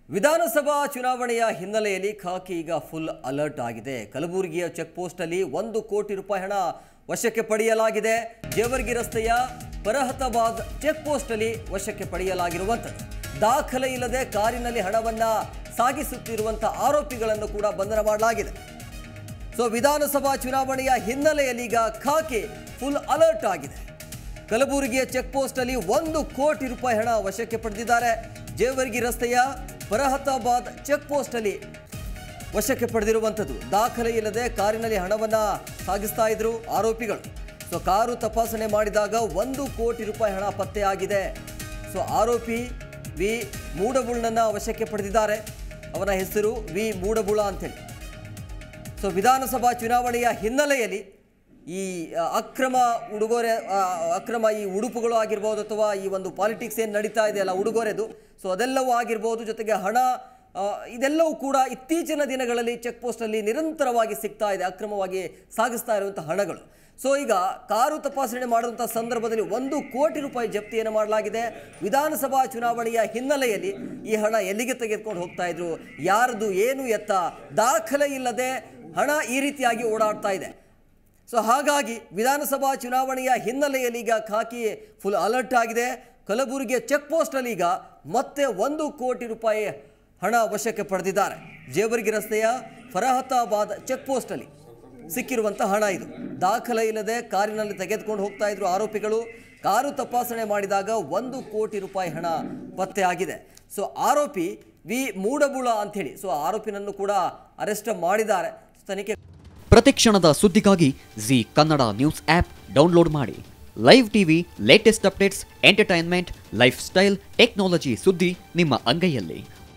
ವಿಧಾನಸಭಾ ಚುನಾವಣೆಯ ಹಿನ್ನೆಲೆಯಲ್ಲಿ ಖಾಕಿ ಈಗ ಫುಲ್ ಅಲರ್ಟ್ ಆಗಿದೆ ಕಲಬುರಗಿಯ ಚೆಕ್ ಪೋಸ್ಟ್ ಅಲ್ಲಿ ಒಂದು ಕೋಟಿ ರೂಪಾಯಿ ಹಣ ವಶಕ್ಕೆ ಪಡೆಯಲಾಗಿದೆ ಜೇವರ್ಗಿ ರಸ್ತೆಯ ಪರಹತಾಬಾದ್ ಚೆಕ್ ಪೋಸ್ಟ್ ಅಲ್ಲಿ ವಶಕ್ಕೆ ಪಡೆಯಲಾಗಿರುವಂಥದ್ದು ದಾಖಲೆ ಇಲ್ಲದೆ ಕಾರಿನಲ್ಲಿ ಹಣವನ್ನ ಸಾಗಿಸುತ್ತಿರುವಂತಹ ಆರೋಪಿಗಳನ್ನು ಕೂಡ ಬಂಧನ ಮಾಡಲಾಗಿದೆ ಸೊ ವಿಧಾನಸಭಾ ಚುನಾವಣೆಯ ಹಿನ್ನೆಲೆಯಲ್ಲಿ ಈಗ ಖಾಕಿ ಫುಲ್ ಅಲರ್ಟ್ ಆಗಿದೆ ಕಲಬುರಗಿಯ ಚೆಕ್ ಪೋಸ್ಟ್ ಅಲ್ಲಿ ಒಂದು ಕೋಟಿ ರೂಪಾಯಿ ಹಣ ವಶಕ್ಕೆ ಪಡೆದಿದ್ದಾರೆ ಜೇವರ್ಗಿ ರಸ್ತೆಯ ಫರಹತಾಬಾದ್ ಚೆಕ್ ಪೋಸ್ಟ್ ಅಲ್ಲಿ ವಶಕ್ಕೆ ಪಡೆದಿರುವಂಥದ್ದು ದಾಖಲೆ ಇಲ್ಲದೆ ಕಾರಿನಲ್ಲಿ ಹಣವನ್ನ ಸಾಗಿಸ್ತಾ ಇದ್ರು ಆರೋಪಿಗಳು ಸೊ ಕಾರು ತಪಾಸಣೆ ಮಾಡಿದಾಗ ಒಂದು ಕೋಟಿ ರೂಪಾಯಿ ಹಣ ಪತ್ತೆಯಾಗಿದೆ ಸೊ ಆರೋಪಿ ವಿ ಮೂಡಬುಳ್ನನ್ನ ವಶಕ್ಕೆ ಪಡೆದಿದ್ದಾರೆ ಅವನ ಹೆಸರು ವಿ ಮೂಡಬುಳ ಅಂತೇಳಿ ಸೊ ವಿಧಾನಸಭಾ ಚುನಾವಣೆಯ ಹಿನ್ನೆಲೆಯಲ್ಲಿ ಈ ಅ, ಅಕ್ರಮ ಉಡುಗೊರೆ ಅ, ಅಕ್ರಮ ಈ ಉಡುಪುಗಳು ಆಗಿರ್ಬೋದು ಅಥವಾ ಈ ಒಂದು ಪಾಲಿಟಿಕ್ಸ್ ಏನು ನಡೀತಾ ಇದೆಯಲ್ಲ ಉಡುಗೊರೆದು ಸೊ ಅದೆಲ್ಲವೂ ಆಗಿರ್ಬೋದು ಜೊತೆಗೆ ಹಣ ಆ, ಇದೆಲ್ಲವೂ ಕೂಡ ಇತ್ತೀಚಿನ ದಿನಗಳಲ್ಲಿ ಚೆಕ್ ಪೋಸ್ಟಲ್ಲಿ ನಿರಂತರವಾಗಿ ಸಿಗ್ತಾ ಇದೆ ಅಕ್ರಮವಾಗಿ ಸಾಗಿಸ್ತಾ ಇರುವಂಥ ಹಣಗಳು ಸೊ ಈಗ ಕಾರು ತಪಾಸಣೆ ಮಾಡುವಂಥ ಸಂದರ್ಭದಲ್ಲಿ ಒಂದು ಕೋಟಿ ರೂಪಾಯಿ ಜಪ್ತಿಯನ್ನು ಮಾಡಲಾಗಿದೆ ವಿಧಾನಸಭಾ ಚುನಾವಣೆಯ ಹಿನ್ನೆಲೆಯಲ್ಲಿ ಈ ಹಣ ಎಲ್ಲಿಗೆ ತೆಗೆದುಕೊಂಡು ಹೋಗ್ತಾ ಇದ್ರು ಯಾರ್ದು ಏನು ಎತ್ತ ದಾಖಲೆ ಇಲ್ಲದೆ ಹಣ ಈ ರೀತಿಯಾಗಿ ಓಡಾಡ್ತಾ ಇದೆ ಸೊ ಹಾಗಾಗಿ ವಿಧಾನಸಭಾ ಚುನಾವಣೆಯ ಹಿನ್ನೆಲೆಯಲ್ಲಿ ಈಗ ಖಾಕಿ ಫುಲ್ ಅಲರ್ಟ್ ಆಗಿದೆ ಕಲಬುರಗಿಯ ಚೆಕ್ ಪೋಸ್ಟಲ್ಲಿ ಈಗ ಮತ್ತೆ ಒಂದು ಕೋಟಿ ರೂಪಾಯಿ ಹಣ ವಶಕ್ಕೆ ಪಡೆದಿದ್ದಾರೆ ಜೇವರ್ಗಿ ರಸ್ತೆಯ ಫರಹತಾಬಾದ್ ಚೆಕ್ ಪೋಸ್ಟಲ್ಲಿ ಸಿಕ್ಕಿರುವಂಥ ಹಣ ಇದು ದಾಖಲೆ ಇಲ್ಲದೆ ಕಾರಿನಲ್ಲಿ ತೆಗೆದುಕೊಂಡು ಹೋಗ್ತಾ ಇದ್ರು ಆರೋಪಿಗಳು ಕಾರು ತಪಾಸಣೆ ಮಾಡಿದಾಗ ಒಂದು ಕೋಟಿ ರೂಪಾಯಿ ಹಣ ಪತ್ತೆ ಆಗಿದೆ ಸೊ ಆರೋಪಿ ವಿ ಮೂಡಬುಳ ಅಂಥೇಳಿ ಸೊ ಆರೋಪಿನನ್ನು ಕೂಡ ಅರೆಸ್ಟ್ ಮಾಡಿದ್ದಾರೆ ತನಿಖೆ ಪ್ರತಿಕ್ಷಣದ ಸುದ್ದಿಗಾಗಿ Zee Kannada news app download ಮಾಡಿ live TV latest updates entertainment lifestyle technology ಸುದ್ದಿ ನಿಮ್ಮ ಅಂಗೈಯಲ್ಲಿ